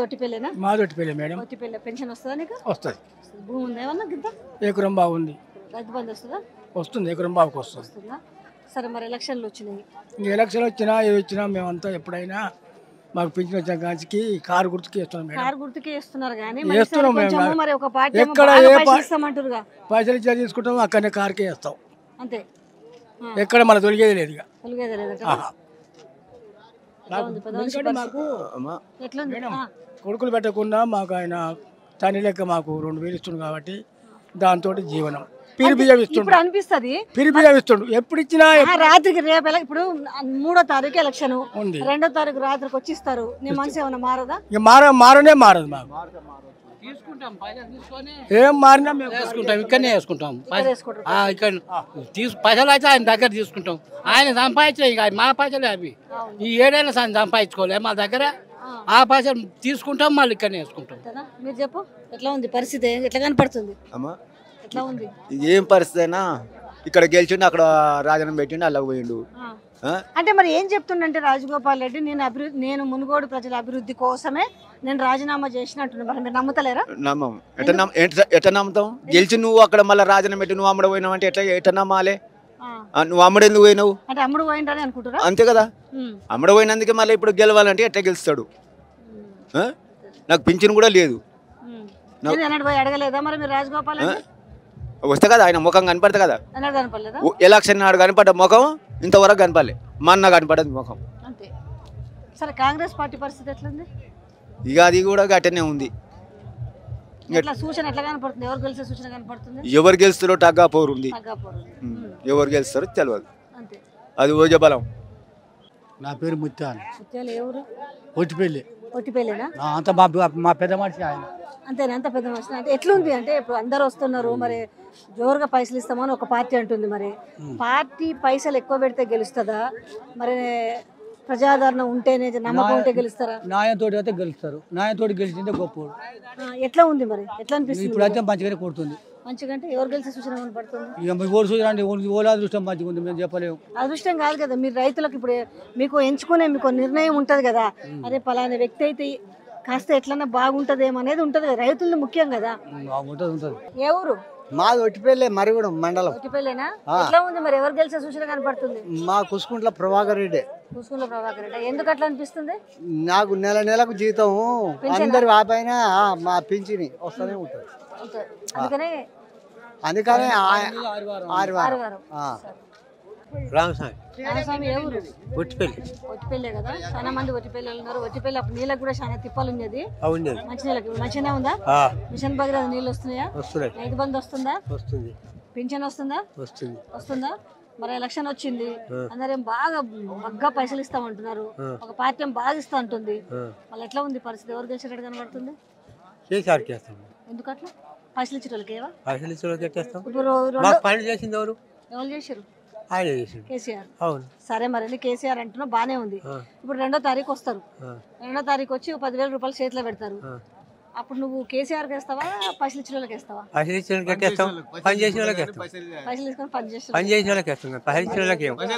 ఒట్టిపల్లేనా మాదొట్టిపల్లి madam ఒట్టిపల్లె pension వస్తుందా నీకు వస్తుంది భూమి ఉందా ఏమన్నా గింత ఎకరం బాగుంది రైతు బంధు వస్తుందా వస్తుంది ఎకరం బాగుకి వస్తుంది వస్తుందా సరే మరి ఎలక్షన్లు వచ్చినాయి ఇంక ఎలక్షన్ వచ్చినా ఏది వచ్చినా మేమంతా ఎప్పుడైనా మాకు పింఛన్ వచ్చిన కాంచికి కారు గుర్తుకి ఇస్తున్నాం మేడం కారు గుర్తుకే ఇస్తున్నారు కానీ వేస్తున్నాం మేము కొంచెం కాదు. మరి ఒక పార్టీ ఏమో ఎక్కడ బాగా ఏ పైసలు పా- ఇస్తామంటారుగా పైసలు ఇచ్చా తీసుకుంటాం అక్కడనే కారుకే వేస్తాం అంతే ఎక్కడ మన తొలిగేది లేదు ఇక తొలిగేది లేదట ఆహా. ఎట్లా ఉంది పెద్ద మనిషి ఎందుకంటే పరిస్థితి? మాకు ఎట్లుంది ఆ, కొడుకులు పెట్టకుండా మాకు ఆయన తని లెక్క మాకు రెండు వేలు ఇస్తుండు కాబట్టి దాంతో జీవనం పిరి బియ్యం ఇస్తుండు ఇప్పుడు అనిపిస్తది పిరి బియ్యం ఇస్తుండు ఎప్పుడు ఇచ్చినా ఆ, రాత్రికి రేపు ఎలా- ఇప్పుడు మూడో తారీఖు ఎలక్షన్ ఉంది రెండో తారీఖు రాత్రికి వచ్చి ఇస్తారు నీ మనసు ఏమైనా మారదా ఇక మార మారనే మారదు మాకు ఏం మారినా మేము వేసుకుంటాం ఇక్కడనే వేసుకుంటాం ఇక్కడ వేసుకుంటారు ఆ, ఇక్కడ తీసు పైసలు అయితే ఆయన దగ్గర తీసుకుంటాం ఆయన సంపాదించే ఇక మా పైసలే అవి ఈ ఏడైనా ఆయన సంపాదించుకోలే మా దగ్గర ఆ పైసలు తీసుకుంటాం మళ్ళీ ఇక్కడనే వేసుకుంటాం అంతేనా? మీరు చెప్పు ఎట్లా ఉంది పరిస్థితి ఎట్లా కనపడుతుంది అమ్మా ఎట్లా ఉంది ఏం పరిస్థితి అయినా ఇక్కడ గెలిచిండు అక్కడ రాజనం పెట్టిండు అలా పోయిండు ఆ. ఆ? అంటే మరి ఏం చెప్తుండంటే రాజగోపాల్ రెడ్డి నేను అభివృద్ధి నేను మునుగోడు ప్రజల అభివృద్ధి కోసమే నేను రాజీనామా చేసినట్టు మరి మీరు నమ్ముతలేరా నమ్మం ఎట్ట నమ్ ఎట్ట- ఎట్ట నమ్ముతాం గెలిచి నువ్వు అక్కడ మళ్ళీ రాజనం పెట్టి నువ్వు అమ్మడ పోయినావు అంటే ఎట్లా ఎట్ట నమ్మాలి ఆ. ఆ, నువ్వు అమ్మడెందుకు పోయినావు అంటే అమ్ముడు పోయిండని అనుకుంటారా అంతే కదా ఉమ్. అమ్మడ పోయినందుకే మళ్ళీ ఇప్పుడు గెలవాలంటే ఎట్లా గెలుస్తాడు ఆ? నాకు పింఛన్ కూడా లేదు ఉమ్. నా- నేను అన్నాడు పోయి అడగలేదా మరి మీరు రాజగోపాల్ రెడ్డి వస్తే కదా ఆయన ముఖం కనపడదు కదా అన్నాడు కనపడలేదా ఓ- ఎలక్షన్ నాడు కనపడ్డ ముఖం ఇంతవరకు కనపడలే మొన్న కనపడదు ముఖం అంతే సరే కాంగ్రెస్ పార్టీ పరిస్థితి ఎట్లుంది ఇక అది కూడా గట్టనే ఉంది ఎట్లా సూచన ఎట్లా కనపడుతుంది ఎవరు గెలిచే సూచన కనపడుతుంది ఎవరు గెలుస్తారో టగ్గా పోరు ఉంది తగ్గాపోరు ఉమ్. ఎవరు గెలుస్తారో తెలియదు అంతే అది ఓజ బలం నా పేరు ముత్యాన్ ముత్యాలు ఎవరు ఒట్టిపల్లి ఒట్టిపల్లేనా అంత మా మా పెద్ద మనిషి ఆయన అంతేనా అంత పెద్ద మనిషి అంటే ఎట్లుంది అంటే ఇప్పుడు అందరు వస్తున్నారు మరి జోరుగా పైసలు ఇస్తామని ఒక పార్టీ అంటుంది మరి పార్టీ పైసలు ఎక్కువ పెడితే గెలుస్తుందా మరి ప్రజాదరణ ఉంటేనే నమ్మకం ఉంటే గెలుస్తారా నాయంతో అయితే గెలుస్తారు నాయంతో గెలిచిందే గొప్ప ఆ, ఎట్లా ఉంది మరి ఎట్లా అనిపిస్తుంది ఇప్పుడు అయితే మంచిగానే కొడుతుంది మంచిగా అంటే ఎవరు గెలిచే సూచన కనపడుతుంది ఇక మీ ఓడి చూడండి ఓలా అదృష్టం మంచిగా ఉంది మేము చెప్పలేము అదృష్టం కాదు కదా మీరు రైతులకు ఇప్పుడు మీకు ఎంచుకునే మీకు నిర్ణయం ఉంటుంది కదా అరే పలానా వ్యక్తి అయితే కాస్త ఎట్లన్నా బాగుంటదేమో అనేది ఉంటుంది కదా రైతులు ముఖ్యం కదా ఉంటుంది ఉంటుంది ఏ ఊరు మాది ఒట్టిపల్లె మరిగూడెం మండలం ఒట్టిపల్లేనా ఎట్లా ఉంది మరి ఎవరు గెలిచే సూచన కనపడుతుంది మా కుసుకుంట్ల ప్రభాకర్ రెడ్డి కూసుకున్న ప్రభాకర్ రెడ్డి ఎందుకు అట్లా అనిపిస్తుంది నాకు నెల నెలకు జీతం అందరి ఆపైన మా పింఛని వస్తూనే ఉంటుంది అంతే. అందుకనే అందుకనే ఆ- ఆదివారం ఆదివారం ఆ. రామస్వామి రామస్వామి ఏ ఊరు ఒట్టిపల్లి ఒట్టిపల్లె కదా చాలా మంది ఒట్టిపల్లి ఉన్నారు ఒట్టిపల్లి అప్పుడు నీళ్ళకి కూడా చాలా తిప్పాలు ఉన్నది అవును మంచి నీళ్ళకి మంచిగానే ఉందా మిషన్ భగీరథ నీళ్ళు వస్తున్నాయా వస్తున్నాయి రైతు బంధు వస్తుందా వస్తుంది పింఛన్ వస్తుందా వస్తుంది వస్తుందా మరి ఎలక్షన్ వచ్చింది అందరేం బాగా బగ్గా పైసలు ఇస్తామంటున్నారు ఒక పార్టీ ఏం బాగా ఇస్తా ఉంటుంది మళ్ళీ ఎట్లా ఉంది పరిస్థితి ఎవరు గెలిచేటట్టు కనబడుతుంది కేసీఆర్ చేస్తాం ఎందుకు అట్లా పైసలు ఇచ్చిన వాళ్ళకి ఏవా పైసలు ఇచ్చిన వాళ్ళకి ఎట్టేస్తాం ఇప్పుడు రెండు మాకు పని చేసింది ఎవరు ఎవరు చేశారు ఆయన చేసిండు కేసీఆర్ అవును సరే మరి కేసీఆర్ అంటున్నా బానే ఉంది ఆ. ఇప్పుడు రెండో తారీఖు వస్తారు ఆ. రెండో తారీఖు వచ్చి ఒక పదివేల రూపాయలు చేతిలో పెడతారు ఆ. అప్పుడు నువ్వు కేసీఆర్కి వేస్తావా పైసలు ఇచ్చిన వాళ్ళకి వేస్తావా పైసలు ఇచ్చిన వాళ్ళకి ఎట్టేస్తాం పని చేసిన వాళ్ళకి వేస్తాం పైసలు తీసుకొని పని చేసి పని చేసిన వాళ్ళకి వేస్తాం పైసలు ఇచ్చిన వాళ్ళకి ఏం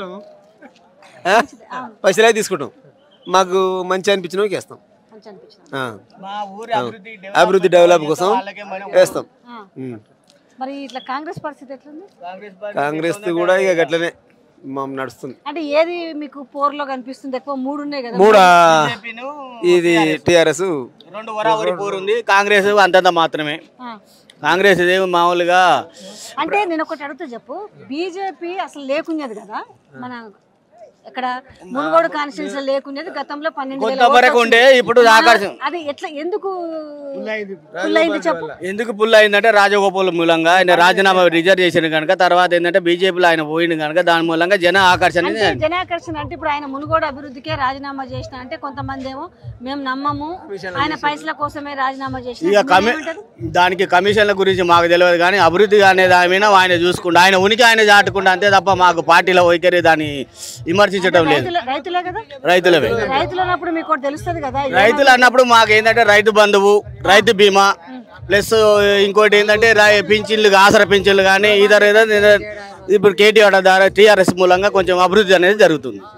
పైసలే తీసుకుంటాం మాకు మంచి అనిపించిన వేస్తాం మంచి అనిపించింది ఆ. మా ఊరి అభివృద్ధి అభివృద్ధి డెవలప్ కోసం వేస్తాం ఆ. ఉమ్. మరి ఇట్లా కాంగ్రెస్ పరిస్థితి ఎట్లుంది కాంగ్రెస్ కూడా ఇక గట్లనే మా నడుస్తుంది అంటే ఏది మీకు పోర్లో కనిపిస్తుంది ఎక్కువ మూడు ఉన్నాయి కదా మూడా ఇది టిఆర్ఎస్ రెండు వరావరి పోరు ఉంది కాంగ్రెస్ అంతంత మాత్రమే ఆ. కాంగ్రెస్ ఇదేమో మామూలుగా అంటే నేను ఒకటి అడుగుతా చెప్పు బీజేపీ అసలు లేకున్నది కదా మన ఇక్కడ మునుగోడు కాన్స్టిట్యూన్సీ లేకున్నది గతంలో పన్నెండు వేల కొంతవరకు ఓట్లు ఉండే వచ్చింది. ఇప్పుడు ఆకర్షణ అది ఎట్లా ఎందుకు పుల్లయింది చెప్పు ఎందుకు పుల్ అయిందంటే రాజగోపాల్ మూలంగా ఆయన రాజీనామా రిజర్వ్ చేసిన కనుక తర్వాత ఏంటంటే బీజేపీలో ఆయన పోయింది కనుక దాని మూలంగా జన ఆకర్షణ అంటే జనాకర్షణ అంటే ఇప్పుడు ఆయన మునుగోడు అభివృద్ధికే రాజీనామా చేసిన అంటే కొంతమంది ఏమో మేము నమ్మము ఆయన పైసల కోసమే రాజీనామా చేసిన ఇక కమి దానికి కమిషన్ల గురించి మాకు తెలియదు కానీ అభివృద్ధి అనే దాని మీద ఆయన చూసుకుంటా ఆయన ఉనికి ఆయన చాటుకుంటా అంతే తప్ప మాకు పార్టీలో వైఖరి దాన్ని విమర్శించడం లేదు రైతుల రైతులే కదా రైతులవే రైతులు అన్నప్పుడు మీకు ఒకటి తెలుస్తుంది కదా రైతులు అన్నప్పుడు మాకు ఏంటంటే రైతు బంధువు రైతు బీమా ప్లస్ ఇంకోటి ఏంటంటే రై- పింఛన్లు ఆసర పింఛన్లు కానీ ఇతర ఏదో ఇప్పుడు కేటీఆర్ ద్వారా టీఆర్ఎస్ మూలంగా కొంచెం అభివృద్ధి అనేది జరుగుతుంది ఉమ్.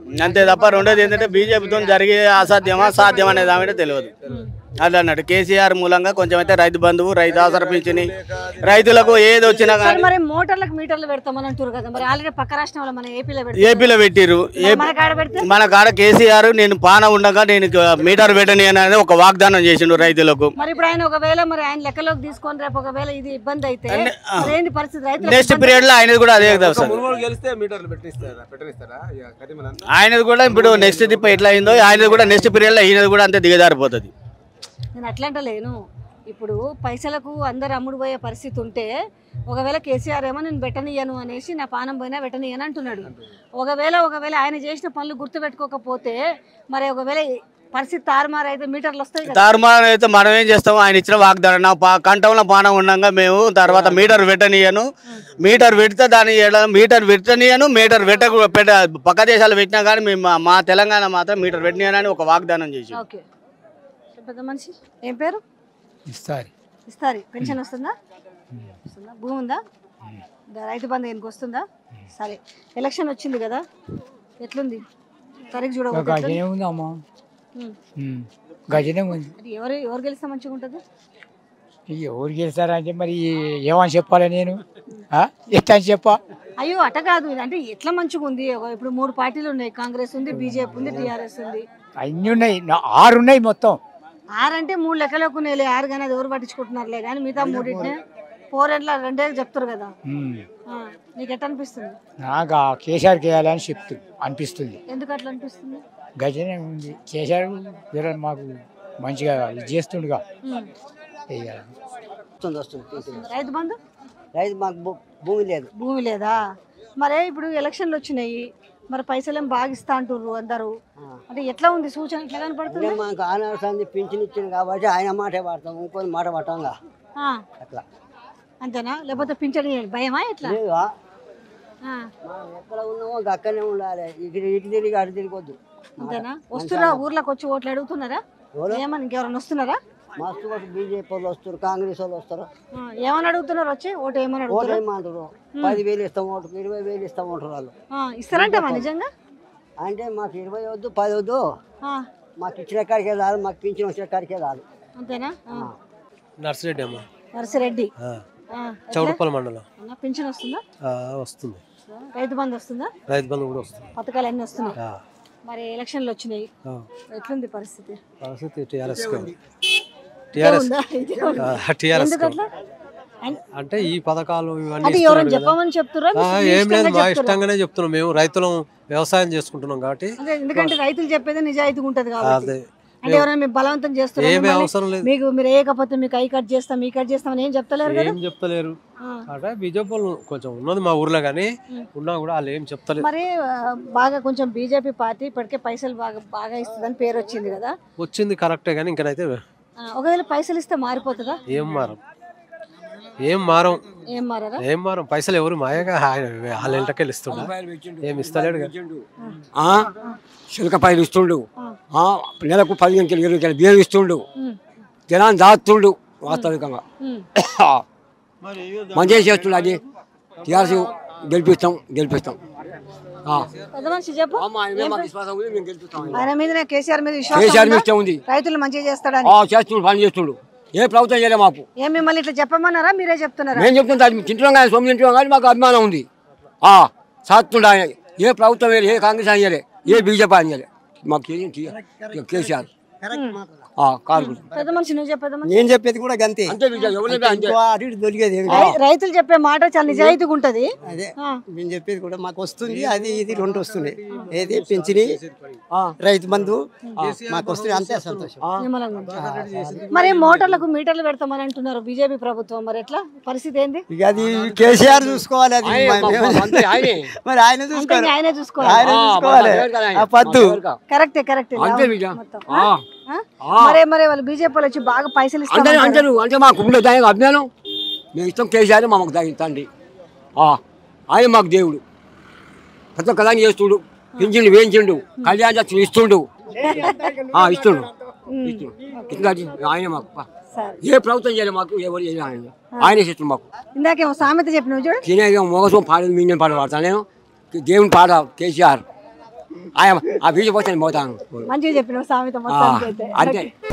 అంతే తప్ప రెండోది ఏంటంటే బీజేపీతో జరిగే అసాధ్యమా సాధ్యం అనేది ఆమె తెలియదు అట్లా అన్నాడు కేసీఆర్ మూలంగా కొంచెం అయితే రైతు బంధువు రైతు ఆసర పింఛని రైతులకు ఏది వచ్చినా సరే కానీ మరి మోటార్లకు మీటర్లు పెడతామని అంటారు కదా మరి ఆల్రెడీ పక్క రాష్ట్రంలో మన ఏపీలో పెడతారు ఏపీలో పెట్టిర్రు ఏ- మన కాడ పెడితే మన కాడ కేసీఆర్ నేను పాన ఉండగా నేను మీటర్ పెట్టని అనేది ఒక వాగ్దానం చేసిండు రైతులకు మరి ఇప్పుడు ఆయన ఒకవేళ మరి ఆయన లెక్కలోకి తీసుకొని రేపు ఒకవేళ ఇది ఇబ్బంది అయితే మరి ఏంది పరిస్థితి రైతులకు నెక్స్ట్ ఇబ్బంది పీరియడ్ లో ఆయనది కూడా అదే వస్తుంది మునుగోడు గెలిస్తే మీటర్లు పెట్టిస్తారా పెట్టనిస్తారా ఇక కరీంనగర్ ఆయనది కూడా ఇప్పుడు నెక్స్ట్ తిప్ప ఎట్లా అయిందో ఆయనది కూడా నెక్స్ట్ పీరియడ్ లో ఈయనది కూడా అంతే దిగజారిపోతుంది నేను అట్లా అంటలేను ఇప్పుడు పైసలకు అందరు అమ్ముడు పోయే పరిస్థితి ఉంటే ఒకవేళ కేసీఆర్ ఏమో నేను పెట్టనియను అనేసి నా పానం పోయినా పెట్టనియను అంటున్నాడు ఒకవేళ ఒకవేళ ఆయన చేసిన పనులు గుర్తుపెట్టుకోకపోతే మరి ఒకవేళ పరిస్థితి తారుమారు అయితే మీటర్లు వస్తాయి కదా తారుమారు అయితే మనం ఏం చేస్తాం ఆయన ఇచ్చిన వాగ్దానం నా పా కంఠంలో పానం ఉండగా మేము తర్వాత మీటర్ పెట్టనీయను మీటర్ పెడితే దాని ఎడ- మీటర్ పెట్టనీయను మీటర్ పెట్ట పెట్ట పక్క దేశాలు పెట్టినా కానీ మేము మా- మా తెలంగాణ మాత్రం మీటర్ పెట్టనీయనని ఒక వాగ్దానం చేసి ఓకే పెద్ద మనిషి ఏం పేరు ఇస్తారు ఇస్తారు పెన్షన్ వస్తుందా వస్తుందా భూమి ఉందా ద- రైతు బంధు ఎందుకు వస్తుందా సరే ఎలక్షన్ వచ్చింది కదా ఎట్లుంది సరిగ్గా చూడకపోతే గజనే ఉంది అమ్మ ఉమ్. గజనే ఉంది అది ఎవరు ఎవరు గెలిస్తే మంచిగా ఉంటుంది ఇక ఎవరు గెలుస్తారంటే మరి ఏమని చెప్పాలి నేను ఆ? ఎట్లా అని చెప్పా అయ్యో అట కాదు ఇది అంటే ఎట్లా మంచిగా ఉంది ఒక- ఇప్పుడు మూడు పార్టీలు ఉన్నాయి కాంగ్రెస్ ఉంది బీజేపీ ఉంది టీఆర్ఎస్ ఉంది అన్నీ ఉన్నాయి నా- ఆరు ఉన్నాయి మొత్తం ఆరు అంటే మూడు లెక్కలకు ఉన్నాయిలే ఆరు కానీ అది ఎవరు పట్టించుకుంటున్నారులే కానీ మిగతా మూడింటిని ఫోర్ ఎండ్ల రెండే చెప్తారు కదా ఉమ్. ఆ, నీకు ఎట్లా అనిపిస్తుంది నాకు ఆ కేసీఆర్కి వేయాలని చెప్తూ అనిపిస్తుంది ఎందుకు అట్లా అనిపిస్తుంది గజనే ఉంది కేసీఆర్ వీళ్ళ మాకు మంచిగా ఇది చేస్తుండగా ఉమ్. ఇక వస్తుంది వస్తుంది తీసుకుంది. రైతు బంధు రైతు మాకు భూ- భూమి లేదు భూమి లేదా మరే ఇప్పుడు ఎలక్షన్లు వచ్చినాయి మరి పైసలు ఏం బాగా ఇస్తా అంటుర్రు అందరూ అంటే ఎట్లా ఉంది సూచన ఎట్లా కనపడుతుంది అంటే మాకు ఆనవసరాన్ని పింఛన్ ఇచ్చింది కాబట్టి ఆయన మాటే పడతాం ఇంకొని మాట పట్టాంగా ఆ, అట్లా అంతేనా లేకపోతే పింఛన్ ఇయ్యాలి. భయమా ఎట్లా లేవా ఆ, మనం ఎక్కడ ఉన్నామో అక్కడనే ఉండాలి ఇటు ఇటు తిరిగి అటు తిరిగొద్దు అంతేనా వస్తురా ఊర్లోకి వచ్చి ఓట్లు అడుగుతున్నారా ఏమని ఇంకెవరైనా వస్తున్నారా మస్తు కొట్టి బీజేపీ వాళ్ళు వస్తారు కాంగ్రెస్ వాళ్ళు వస్తారు ఆ, ఏమని అడుగుతున్నారు వచ్చి ఓటు ఏమని ఓటు అడుగుతారు ఏమంటారు పదివేలు ఇస్తాం ఓటుకు ఇరవై వేలు ఇస్తాం అంటారు వాళ్ళు ఇస్తారంటమా నిజంగా అంటే మాకు ఇరవై వద్దు పది వద్దు ఆ, మాకు ఇచ్చిన కాడికే రాదు మాకు పింఛన్ వచ్చిన కాడికే రాదు అంతేనా ఆ, నర్సిరెడ్డి అమ్మ నర్సిరెడ్డి ఆ, ఎట్లా? చౌడపల్లి మండలం అన్న, పింఛన్ వస్తుందా వస్తుంది రైతు బంధు వస్తుందా రైతు బంధు కూడా వస్తుంది పథకాలు అన్నీ వస్తున్నాయి మరి ఎలక్షన్లు వచ్చినాయి ఎట్లుంది పరిస్థితి పరిస్థితి టీఆర్ఎస్ ఇదే ఉందా? ఇదే ఉందా? టీఆర్ఎస్ ఎందుకు అట్లా? అన్- అంటే ఈ పథకాలు అది ఇవన్నీ ఎవరైనా ఇస్తున్నారు కదా. చెప్పమని చెప్తురా ఆ, ఏం లేదు మా ఇష్టంగానే చెప్తున్నాం మేము రైతులం వ్యవసాయం చేసుకుంటున్నాం కాబట్టి అదే ఎందుకంటే రైతులు చెప్పేది నిజాయితీగా ఉంటది కాబట్టి అదే అంటే ఎవరైనా మీరు బలవంతం చేస్తున్నారు ఏమీ మిమ్మల్ని, అవసరం లేదు మీకు మీరు వేయకపోతే మీకు ఐ కట్ చేస్తాం ఈ కట్ చేస్తాం అని ఏం చెప్తలేరు కదా ఏం చెప్తలేరు ఆ. అంటే బీజేపీ వాళ్ళు కొంచెం ఉన్నది మా ఊర్లో కానీ ఉన్నా కూడా వాళ్ళు ఏం చెప్తలేరు మరి ఆ, బాగా కొంచెం బీజేపీ పార్టీ ఇప్పటికే పైసలు బాగా బాగా ఇస్తుందని పేరు వచ్చింది కదా వచ్చింది కరెక్టే కానీ ఇంకనైతే ఆ, ఒకవేళ పైసలు ఇస్తే మారిపోతుందా ఏం మారం ఏం మారం ఏం మారారా ఏం మారం పైసలు ఎవరు మాయగా ఆయన వాళ్ళ ఇంటకెళ్ళి ఇస్తుండ ఏం ఇస్తలేడు కదా చిలకపాయలు ఇస్తుండు ఆ, నెలకు పదిహేను కిలో ఇరవై కిలో బియ్యం ఇస్తుండు జనాన్ని దాస్తుండు వాస్తవికంగా ఉమ్. మంచిగా చేస్తుండు అది టీఆర్సీ గెలిపిస్తాం గెలిపిస్తాం ఆ. పెద్ద మనిషి చెప్పు అమ్మ, ఆయన మీద మాకు విశ్వాసం ఉంది, మేము గెలిపిస్తాం ఆయన. ఆయన మీద కేసీఆర్ మీద కేసీఆర్ విశ్వాసం మీద ఉందా? ఇష్టం ఉంది రైతులు మంచిగా చేస్తాడని ఆ, చేస్తుండు పని చేస్తుండు ఏ ప్రభుత్వం చేయలే మాకు ఏం మిమ్మల్ని ఇట్లా చెప్పమన్నారా మీరే చెప్తున్నారా మేము చెప్తుంటే అది తింటున్నాం కానీ సొమ్ము తింటున్నాం కానీ మాకు అభిమానం ఉంది ఆ సాత్తుండు ఆయన ఏ ప్రభుత్వం వేయలే ఏ కాంగ్రెస్ అని చేయలే ఏ బీజేపీ అని చేయలే మాకు కే- కే- కేసీఆర్ ఆ, కారు పెద్ద మనిషి నువ్వు చెప్పు పెద్ద మనిషి నేను చెప్పేది కూడా గంతే అంతే విజయ్, ఎవరైనా అంతే. ఇంకో అటు ఇటు దొరికేది ఏమి రై- రైతులు చెప్పే మాట చాలా నిజాయితీగా ఉంటది అదే ఆ. మేము చెప్పేది కూడా మాకు వస్తుంది అది ఇది రెండు వస్తున్నాయి ఏది పెంచిని రైతు బంధు మాకు వస్తుంది అంతే సంతోషం నిమ్మలంగా ఉంది. మరి మోటార్లకు మీటర్లు పెడతామని అంటున్నారు బీజేపీ ప్రభుత్వం మరి ఎట్లా పరిస్థితి ఏంది ఇక అది కేసీఆర్ చూసుకోవాలి అది ఆయన మేము- మా- మా- అంతే ఆయనే. మరి ఆయన అంటే చూసుకోవాలి ఇంకా ఆయనే చూసుకోవాలి ఆయన ఆ, చూసుకోవాలి మా దేవుడు కదా ఆయన. ఆ పద్దు మా దేవుడు కదా. కరెక్టే కరెక్టే అంతే విజయ్. మొత్తం ఆ. ఆ? ఆ. మరే మరి వాళ్ళు బీజేపీ వాళ్ళు వచ్చి బాగా పైసలు అంటే ఇస్తారు అంటే నువ్వు అంటే మాకు ఉండే దానికి అభిమానం మేము ఇష్టం కేసీఆర్ మాకు దాని తండ్రి ఆ, ఆయన మాకు దేవుడు ప్రతి ఒక్క దాన్ని చేస్తుడు పింఛన్లు వేయించిండు కళ్యాణ లక్ష్మి ఇస్తుండు ఆ, ఇస్తుండు ఇస్తుండు ఇంకా అది ఆయన మాకు పా. సరే ఏ ప్రభుత్వం చేయాలి మాకు ఎవరు చేయలేదు ఆయన ఆయన ఇష్టం మాకు ఇందాకేమో సామెత చెప్పినావు చూడు తినే మొగసం పాడేది మీనే పాట పాడతాను నేను దేవుని పాట కేసీఆర్ ఆయన ఆ బీజ పోతాను పోతాను మంచిగా చెప్పిన సామెత ఆ, మొత్తానికి అయితే అంతే